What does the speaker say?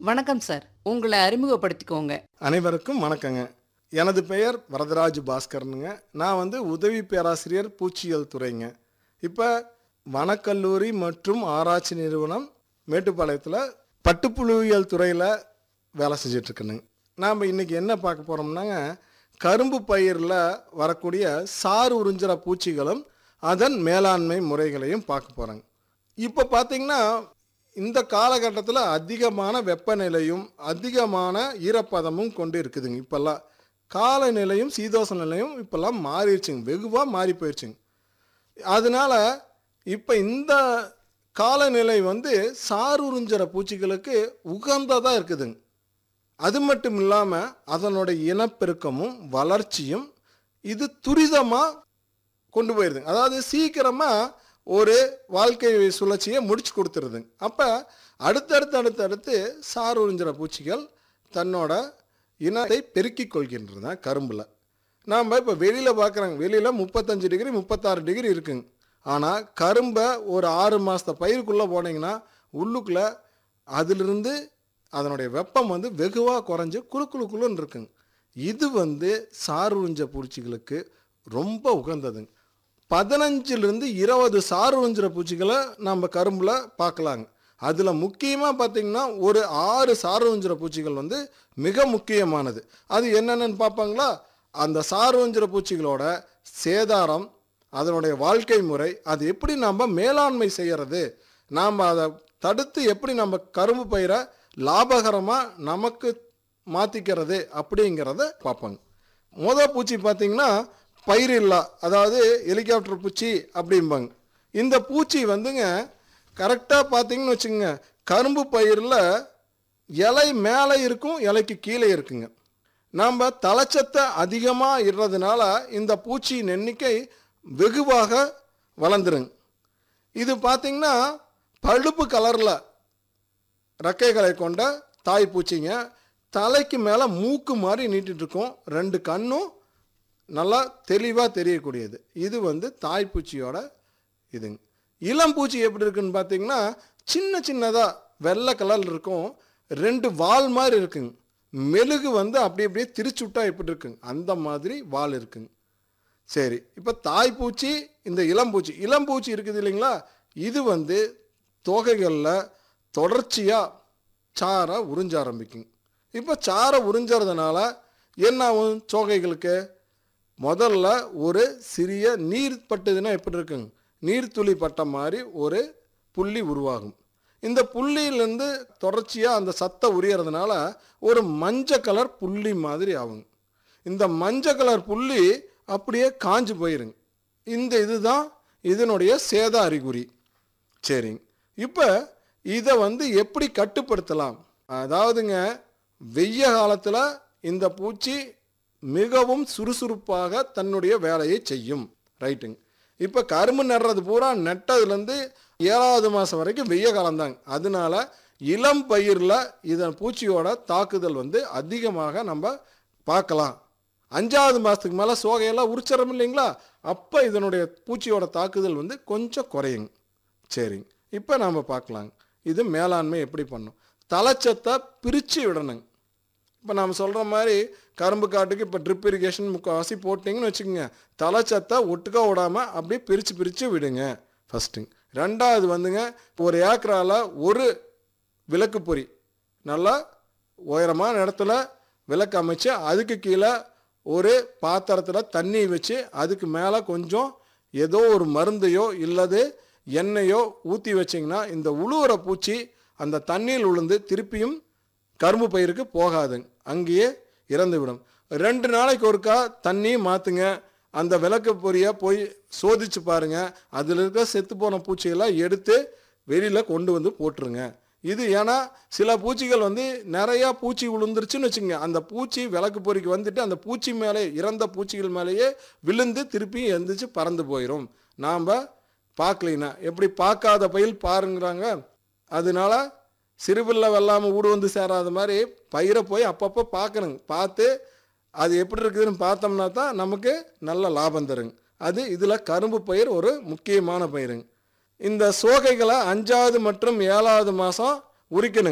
வணக்கம் சார் உங்களை அறிமுகப்படுத்திக்கோங்க அனைவருக்கும் வணக்கங்க எனது பெயர் வரதராஜ் பாஸ்கர்னுங்க நான் வந்து உதவி பேராசிரியர் பூச்சியியல் துறைங்க இப்போ வனக்கல்லூரி மற்றும் ஆராய்ச்சி நிறுவனம் மேட்டுப்பாளையத்தில் பட்டுப்புழுவியல் துறையில் வேலை செஞ்சிட்ருக்கேனுங்க நாம் இன்றைக்கி என்ன பார்க்க போகிறோம்னாங்க கரும்பு பயிரில் வரக்கூடிய சாறு உறிஞ்சுற பூச்சிகளும் அதன் மேலாண்மை முறைகளையும் பார்க்க போகிறோங்க இப்போ பார்த்தீங்கன்னா இந்த காலகட்டத்தில் அதிகமான வெப்பநிலையும் அதிகமான ஈரப்பதமும் கொண்டு இருக்குதுங்க இப்போல்லாம் காலநிலையும் சீதோஷ நிலையும் இப்போல்லாம் மாறிடுச்சுங்க வெகுவாக மாறி போயிடுச்சுங்க அதனால இப்போ இந்த காலநிலை வந்து சாறு உறிஞ்சுற பூச்சிகளுக்கு உகந்ததாக இருக்குதுங்க அது மட்டும் இல்லாமல் அதனுடைய இனப்பெருக்கமும் வளர்ச்சியும் இது துரிதமாக கொண்டு போயிருதுங்க அதாவது சீக்கிரமாக ஒரு வாழ்க்கை சுழற்சியை முடிச்சு கொடுத்துருதுங்க அப்போ அடுத்தடுத்து அடுத்தடுத்து சார் உறிஞ்சுற பூச்சிகள் தன்னோட இனத்தை பெருக்கிக் கொள்கின்றன கரும்பில் நாம் இப்போ வெளியில் பார்க்குறாங்க வெளியில் முப்பத்தஞ்சு டிகிரி முப்பத்தாறு டிகிரி இருக்குங்க ஆனால் கரும்பை ஒரு ஆறு மாதத்த பயிருக்குள்ளே போனீங்கன்னா உள்ளுக்குள்ளே அதிலிருந்து அதனுடைய வெப்பம் வந்து வெகுவாக குறைஞ்சு குளு குளு குளுன்னு இருக்குங்க இது வந்து சார் உறிஞ்ச பூச்சிகளுக்கு ரொம்ப உகந்ததுங்க பதினஞ்சிலிருந்து இருபது சாறு உறிஞ்சுற பூச்சிகளை நம்ம கரும்பில் பார்க்கலாங்க அதில் முக்கியமாக பார்த்தீங்கன்னா ஒரு ஆறு சாறு உறிஞ்சுற பூச்சிகள் வந்து மிக முக்கியமானது அது என்னென்னு பார்ப்பாங்களா அந்த சாறு உறிஞ்சுற பூச்சிகளோட சேதாரம் அதனுடைய வாழ்க்கை முறை அது எப்படி நம்ம மேலாண்மை செய்கிறது நாம் அதை தடுத்து எப்படி நம்ம கரும்பு பயிரை லாபகரமாக நமக்கு மாற்றிக்கிறது அப்படிங்கிறத பார்ப்பாங்க மொத பூச்சி பார்த்தீங்கன்னா பயிரில்லா அதாவது ஹெலிகாப்டர் பூச்சி அப்படிம்பாங்க இந்த பூச்சி வந்துங்க கரெக்டாக பார்த்தீங்கன்னு வச்சுக்கோங்க கரும்பு பயிரில் இலை மேலே இருக்கும் இலைக்கு கீழே இருக்குங்க நாம் தலைச்சத்தை அதிகமாக இடுறதுனால இந்த பூச்சியின் எண்ணிக்கை வெகுவாக வளர்ந்துருங்க இது பார்த்தீங்கன்னா பழுப்பு கலரில் ரெக்கைகளை கொண்ட தாய் பூச்சிங்க தலைக்கு மேலே மூக்கு மாதிரி நீட்டிட்டு இருக்கும் ரெண்டு கண்ணும் நல்லா தெளிவாக தெரியக்கூடியது இது வந்து தாய்ப்பூச்சியோட இதுங்க இளம்பூச்சி எப்படி இருக்குன்னு பார்த்தீங்கன்னா சின்ன சின்னதாக வெள்ளை கலர் இருக்கும் ரெண்டு வால் மாதிரி இருக்குங்க மெழுகு வந்து அப்படி அப்படியே திரிச்சு விட்டா எப்படி இருக்குங்க அந்த மாதிரி வால் இருக்குங்க சரி இப்போ தாய்ப்பூச்சி இந்த இளம்பூச்சி இளம்பூச்சி இருக்குது இல்லைங்களா இது வந்து தொகைகளில் தொடர்ச்சியாக சாரை உறிஞ்ச ஆரம்பிக்குங்க இப்போ சாரை உறிஞ்சறதுனால என்ன ஆகும் சோகைகளுக்கு முதல்ல ஒரு சிறிய நீர் பட்டுதுன்னா எப்படி இருக்குங்க நீர்த்துளி பட்ட மாதிரி ஒரு புள்ளி உருவாகும் இந்த புள்ளியிலேருந்து தொடர்ச்சியாக அந்த சத்தை உரியறதுனால ஒரு மஞ்சள் கலர் புள்ளி மாதிரி ஆகுங்க இந்த மஞ்சள் கலர் புள்ளி அப்படியே காஞ்சு போயிருங்க இந்த இதுதான் இதனுடைய சேத அறிகுறி சரிங்க இப்போ இதை வந்து எப்படி கட்டுப்படுத்தலாம் அதாவதுங்க வெய்ய காலத்தில் இந்த பூச்சி மிகவும் சுறுசுறுப்பாக தன்னுடைய வேலையை செய்யும் ரைட்டுங்க இப்போ கரும்பு நடுறது பூரா நெட்டதுலேருந்து ஏழாவது மாதம் வரைக்கும் வெய்ய காலம்தாங்க அதனால இளம் பயிரில் இதன் பூச்சியோட தாக்குதல் வந்து அதிகமாக நம்ம பார்க்கலாம் அஞ்சாவது மாதத்துக்கு மேலே சோகையெல்லாம் உரிச்சிடும் இல்லைங்களா அப்போ இதனுடைய பூச்சியோட தாக்குதல் வந்து கொஞ்சம் குறையுங்க சரிங்க இப்போ நாம் பார்க்கலாங்க இது மேலாண்மை எப்படி பண்ணும் தலைச்சத்தை பிரித்து விடணுங்க இப்போ நாம் சொல்கிற மாதிரி கரும்பு காட்டுக்கு இப்போ ட்ரிப் இரிகேஷன் முக்கால்வாசி போட்டிங்கன்னு வச்சுக்கோங்க தலைச்சத்தை ஒட்டுக்கா விடாமல் அப்படியே பிரித்து பிரித்து விடுங்க ஃபஸ்ட்டுங்க ரெண்டாவது வந்துங்க ஒரு ஏக்கரால் ஒரு விளக்கு பொறி நல்லா உயரமான இடத்துல விளக்கு அமைச்சு அதுக்கு கீழே ஒரு பாத்திரத்தில் தண்ணி வச்சு அதுக்கு மேலே கொஞ்சம் ஏதோ ஒரு மருந்தையோ இல்லது எண்ணெயோ ஊற்றி வச்சிங்கன்னா இந்த உழுவுற பூச்சி அந்த தண்ணியில் உளுந்து திருப்பியும் கரும்பு பயிருக்கு போகாதுங்க அங்கேயே இறந்து விடும் ரெண்டு நாளைக்கு ஒருக்கா தண்ணி மாற்றுங்க அந்த விளக்கு பொரியை போய் சோதிச்சு பாருங்க அதில் இருக்க செத்து போன பூச்சியெல்லாம் எடுத்து வெளியில் கொண்டு வந்து போட்டுருங்க இது ஏன்னா சில பூச்சிகள் வந்து நிறையா பூச்சி விழுந்துருச்சுன்னு வச்சுங்க அந்த பூச்சி விளக்கு பொறிக்கு வந்துட்டு அந்த பூச்சி மேலே இறந்த பூச்சிகள் மேலேயே விழுந்து திருப்பி எந்திரிச்சு பறந்து போயிடும் நாம் பார்க்கலினா எப்படி பார்க்காத பயில் பாருங்கிறாங்க அதனால சிறுபில்ல வெள்ளாமல் ஊடு வந்து சேராத மாதிரி பயிரை போய் அப்பப்போ பார்க்கணுங்க பார்த்து அது எப்படி இருக்குதுன்னு பார்த்தோம்னா தான் நமக்கு நல்ல லாபம் தருங்க அது இதில் கரும்பு பயிர் ஒரு முக்கியமான பயிருங்க இந்த சோகைகளை அஞ்சாவது மற்றும் ஏழாவது மாதம் உரிக்கணுங்க